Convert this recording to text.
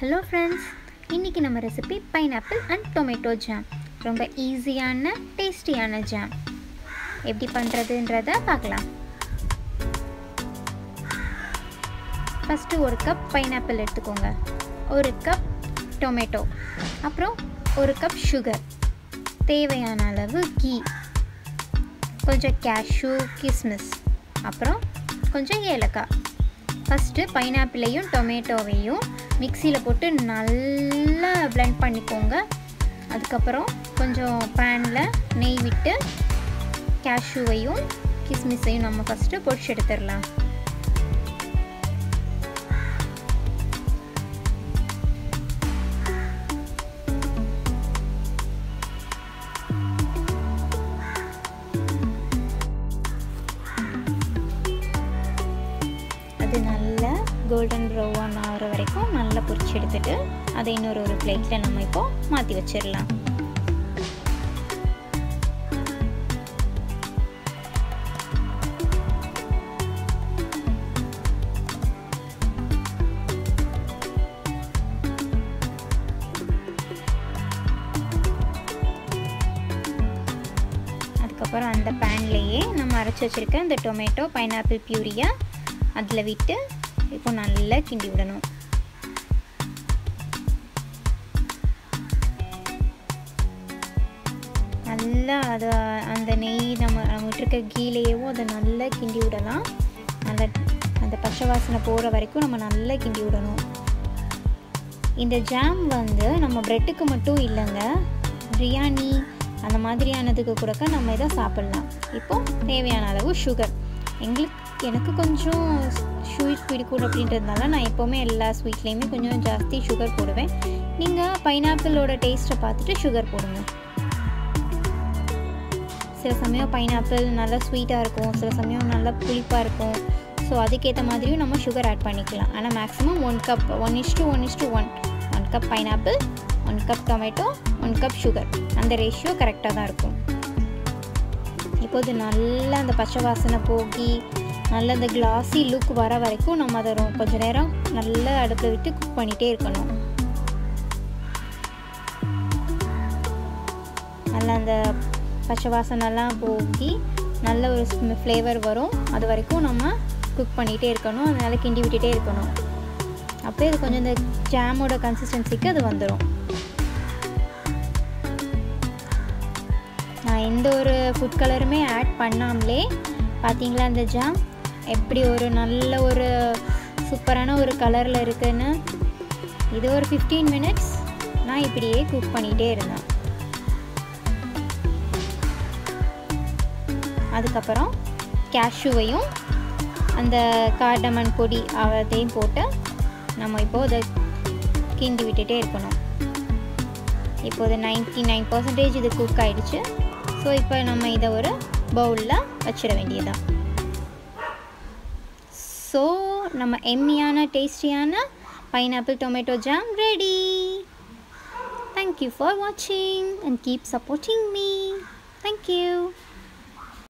hello friends இன்றைக்கி நம்ம recipe pineapple and tomato jam ரொம்ப ஈஸியான டேஸ்டியான ஜாம் எப்படி பண்ணுறதுன்றத பார்க்கலாம் ஃபஸ்ட்டு ஒரு கப் பைனாப்பிள் எடுத்துக்கோங்க ஒரு கப் டொமேட்டோ அப்புறம் ஒரு கப் சுகர் தேவையான அளவு கீ கொஞ்சம் கேஷ்யூ கிஸ்மிஸ் அப்புறம் கொஞ்சம் ஏலக்காய் ஃபஸ்ட்டு பைனாப்பிளையும் டொமேட்டோவையும் மிக்சியில் போட்டு நல்லா பிளெண்ட் பண்ணிக்கோங்க அதுக்கப்புறம் கொஞ்சம் பேனில் நெய் விட்டு கேஷ்யூவையும் கிஸ்மிஸையும் நம்ம ஃபஸ்ட்டு பொடிச்சு எடுத்துடலாம் அது நல்லா கோல்டன் ப்ரௌன் ஆகிற வரைக்கும் நல்லா பொரிச்சு எடுத்துட்டு அதை இன்னொரு ஒரு பிளேட்டில் நம்ம இப்போ மாற்றி வச்சிடலாம் அதுக்கப்புறம் அந்த பேன்லேயே நம்ம அரைச்சி வச்சுருக்க இந்த டொமேட்டோ பைனாப்பிள் பியூரியை அதில் விட்டு இப்போ நல்லா கிண்டி விடணும் நல்லா அதை அந்த நெய் நம்ம நம்ம விட்டுருக்க கீழேயேவும் அதை நல்லா கிண்டி விடலாம் நல்லா அந்த பச்சை வாசனை போகிற வரைக்கும் நம்ம நல்லா கிண்டி விடணும் இந்த ஜாம் வந்து நம்ம ப்ரெட்டுக்கு மட்டும் இல்லைங்க பிரியாணி அந்த மாதிரியானதுக்கு கூட நம்ம இதை சாப்பிட்லாம் இப்போது தேவையான அளவு சுகர் எங்களுக்கு எனக்கு கொஞ்சம் ஸ்வீட் பிடிக்கும் அப்படின்றதுனால நான் எப்போவுமே எல்லா ஸ்வீட்லேயுமே கொஞ்சம் ஜாஸ்தி சுகர் போடுவேன் நீங்கள் பைனாப்பிளோட டேஸ்ட்டை பார்த்துட்டு சுகர் போடுங்க சில சமயம் பைனாப்பிள் நல்லா ஸ்வீட்டாக இருக்கும் சில சமயம் நல்லா புளிப்பாக இருக்கும் ஸோ அதுக்கேற்ற மாதிரியும் நம்ம சுகர் ஆட் பண்ணிக்கலாம் ஆனால் maximum one cup one is to one is to one one cup pineapple one cup tomato one cup sugar அந்த ரேஷியோ கரெக்டாக தான் இருக்கும் இப்போது நல்லா அந்த பச்சை வாசனை போகி நல்ல அந்த கிளாஸி லுக் வர வரைக்கும் நம்ம அதை கொஞ்சம் நேரம் நல்லா அடுப்பில் விட்டு குக் பண்ணிகிட்டே இருக்கணும் நல்லா அந்த பச்சை வாசனைலாம் போகி நல்ல ஒரு ஃப்ளேவர் வரும் அது வரைக்கும் நம்ம குக் பண்ணிகிட்டே இருக்கணும் அதனால் கிண்டி விட்டுட்டே இருக்கணும் அப்படியே அது கொஞ்சம் இந்த ஜாமோட கன்சிஸ்டன்சிக்கு அது வந்துடும் நான் எந்த ஒரு ஃபுட் கலருமே ஆட் பண்ணாமலே பார்த்தீங்களா அந்த ஜாம் எப்படி ஒரு நல்ல ஒரு சூப்பரான ஒரு கலரில் இருக்குன்னு இது ஒரு ஃபிஃப்டீன் மினிட்ஸ் நான் இப்படியே குக் பண்ணிகிட்டே இருந்தேன் அதுக்கப்புறம் கேஷ்யூவையும் அந்த கார்டமன் பொடி அதையும் போட்டு நம்ம இப்போது அதை கிண்டி விட்டுட்டே இருக்கணும் இப்போது நைன்டி நைன் பர்சன்டேஜ் இது குக் ஆகிடுச்சு ஸோ இப்போ நம்ம இதை ஒரு பவுலில் வச்சிட வேண்டியதான் ஸோ நம்ம எம்மியான டேஸ்டியான pineapple tomato jam ready thank you for வாட்சிங் and keep supporting me thank you